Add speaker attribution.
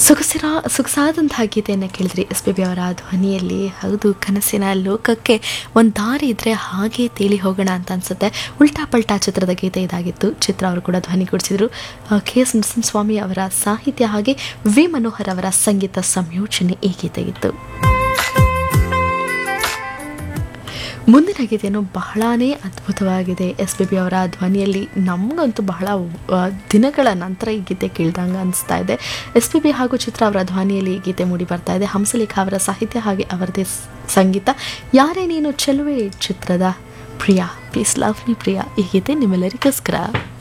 Speaker 1: ಸೊಗಸಿರ ಸೊಗಸಾದಂತಹ ಗೀತೆಯನ್ನು ಕೇಳಿದ್ರಿ S P B ಅವರ ಧ್ವನಿಯಲ್ಲಿ ಹೌದು ಕನಸಿನ ಲೋಕಕ್ಕೆ ಒಂದು ದಾರಿ ಇದ್ರೆ ಹಾಗೆ ತೇಲಿ ಹೋಗೋಣ ಅಂತ ಅನ್ಸುತ್ತೆ ಉಲ್ಟಾ ಪಲ್ಟಾ ಚಿತ್ರದ ಗೀತೆ ಇದಾಗಿತ್ತು ಚಿತ್ರ ಅವರು ಕೂಡ ಧ್ವನಿಗೂಡಿಸಿದ್ರು ಕೆ ಎಸ್ ನರಸಿಂಹಸ್ವಾಮಿ ಅವರ ಸಾಹಿತ್ಯ ಹಾಗೆ ವಿ ಮನೋಹರ್ ಅವರ ಸಂಗೀತ ಸಂಯೋಜನೆ ಈ ಗೀತೆಗಿತ್ತು ಮುಂದಿನ ಗೀತೆಯನ್ನು ಬಹಳಾನೇ ಅದ್ಭುತವಾಗಿದೆ ಎಸ್ ಪಿ ಬಿ ಅವರ ಧ್ವನಿಯಲ್ಲಿ ನಮಗಂತೂ ಬಹಳ ಆ, ದಿನಗಳ ನಂತರ ಈ ಗೀತೆ ಕೇಳ್ದಂಗೆ ಅನಿಸ್ತಾ ಇದೆ ಎಸ್ ಪಿ ಬಿ ಹಾಗೂ ಚಿತ್ರ ಅವರ ಧ್ವನಿಯಲ್ಲಿ ಈ ಗೀತೆ ಮೂಡಿ ಬರ್ತಾ ಇದೆ ಹಂಸಲೇಖ ಅವರ ಸಾಹಿತ್ಯ ಹಾಗೆ ಅವರದೇ ಸ್- ಸಂಗೀತ ಯಾರೇ ನೀನು ಚೆಲುವೆ ಚಿತ್ರದ Priya please love me Priya ಈ ಗೀತೆ ನಿಮ್ಮೆಲ್ಲರಿಗೋಸ್ಕರ